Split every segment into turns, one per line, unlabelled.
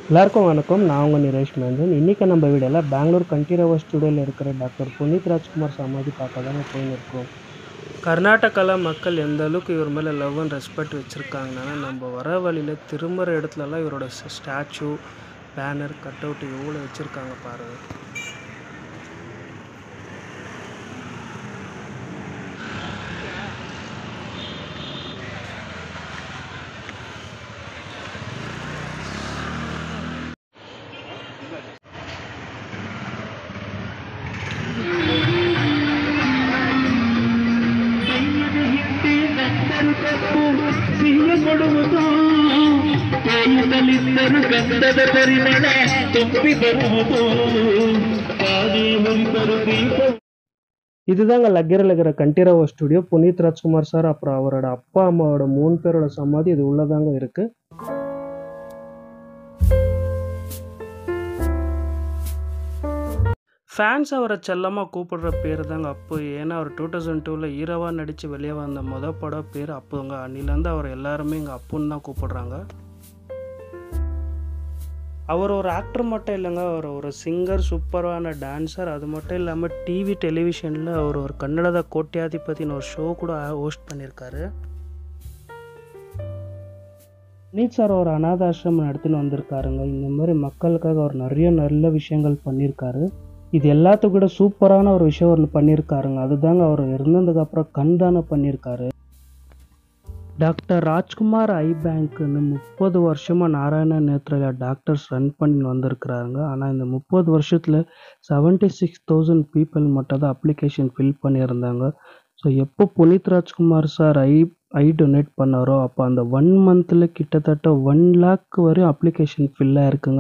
எல்லாருக்கும் வணக்கம் நான் உங்கள் நிரேஷ் மேந்தன் இன்றைக்கி நம்ம வீடியோவில் பெங்களூர் கண்டீரவ ஸ்டுடியோவில் இருக்கிற டாக்டர் புனித் ராஜ்குமார் சமாதி பார்க்க தாங்க போயின்னு இருக்கோம் கர்நாடகாவில் மக்கள் எந்த அளவுக்கு இவர் மேலே லவ் அண்ட் ரெஸ்பெக்ட் வச்சுருக்காங்கன்னா நம்ம வர வழியில் திரும்புகிற இடத்துலலாம் இவரோட ஸ்டாச்சு பேனர் கட் அவுட் எவ்வளோ வச்சுருக்காங்க பாருங்கள்
ಸಿಹಿಯ ಕೊಡುವುದು ಕಾಯುತ್ತಲಿದ್ದರು ಗಂಧದ ಪರಿಮಳ ತುಂಬಿ ಬರುವುದು ಕಾದಿ ಹೊಂದರು ದೀಪ
இதுதாங்க லக்கரில் இருக்கிற கண்டீரவ ஸ்டுடியோ புனித் ராஜ்குமார் சார் அப்புறம் அவரோட அப்பா அம்மாவோட மூணு பேரோட சமாதி இது உள்ளதாங்க இருக்குது ஃபேன்ஸ் அவரை செல்லமாக கூப்பிடுற பேர் தாங்க அப்பு ஏன்னா அவர் டூ தௌசண்ட் டூவில் ஹீரோவாக நடித்து வெளியே வந்த மொத படம் பேர் அப்புங்க அன்னிலேருந்து அவர் எல்லாருமே இங்கே அப்புன்னு தான் கூப்பிடுறாங்க அவர் ஒரு ஆக்டர் மட்டும் இல்லைங்க அவர் ஒரு சிங்கர் சூப்பரான டான்ஸர் அது மட்டும் இல்லாமல் டிவி டெலிவிஷனில் அவர் ஒரு கன்னடத கோட்யாதிபதினு ஒரு ஷோ கூட ஹோஸ்ட் பண்ணியிருக்காரு நீட் சார் ஒரு அனாதாசிரமம் நடத்தின்னு வந்திருக்காருங்க இந்த மாதிரி மக்களுக்காக அவர் நிறைய நல்ல விஷயங்கள் பண்ணியிருக்காரு இது எல்லாத்துக்கும் கூட சூப்பரான ஒரு விஷயம் ஒன்று பண்ணியிருக்காருங்க அதுதாங்க அவர் இருந்ததுக்கப்புறம் கண் தானம் பண்ணியிருக்காரு டாக்டர் ராஜ்குமார் ஐ பேங்க்னு முப்பது வருஷமாக நாராயண நேத்ரலா டாக்டர்ஸ் ரன் பண்ணி வந்திருக்கிறாருங்க ஆனால் இந்த முப்பது வருஷத்தில் செவன்ட்டி சிக்ஸ் தௌசண்ட் பீப்புள் மட்டும் தான் அப்ளிகேஷன் ஃபில் பண்ணியிருந்தாங்க ஸோ எப்போ Puneeth Rajkumar sir eye eye donate பண்ணாரோ அப்போ அந்த ஒன் மந்தில் கிட்டத்தட்ட ஒன் லேக் வரையும் அப்ளிகேஷன் ஃபில் ஆயிருக்குங்க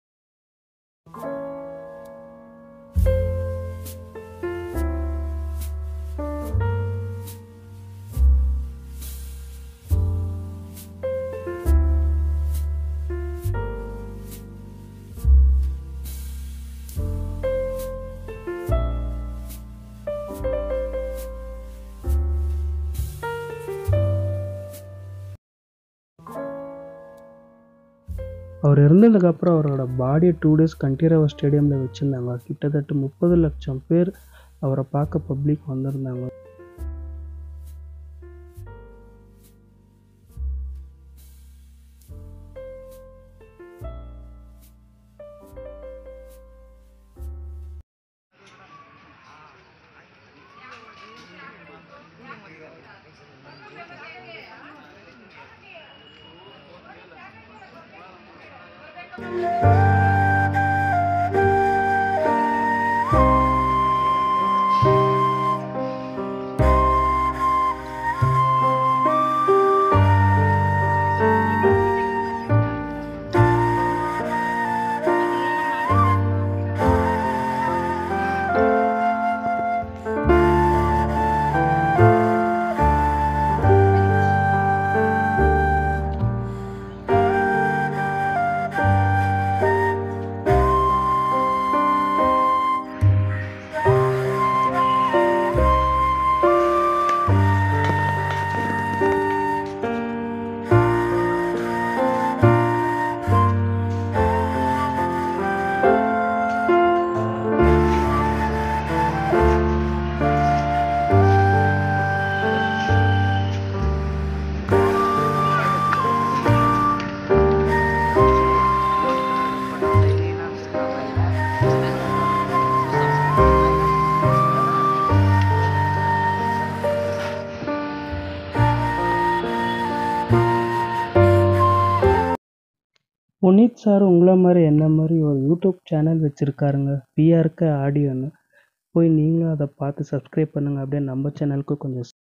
அவர் இருந்ததுக்கப்புறம் அவரோட பாடியை டூ டேஸ் கண்டீரவ ஸ்டேடியமில் வச்சுருந்தாங்க கிட்டத்தட்ட முப்பது லட்சம் பேர் அவரை பார்க்க பப்ளிக் வந்திருந்தாங்க புனித் சார் உங்களை மாதிரி என்ன மாதிரி ஒரு யூடியூப் சேனல் வச்சுருக்காருங்க பிஆர்க்கு ஆடியோன்னு போய் நீங்களும் அதை பார்த்து சப்ஸ்கிரைப் பண்ணுங்கள் அப்படியே நம்ம சேனலுக்கு கொஞ்சம்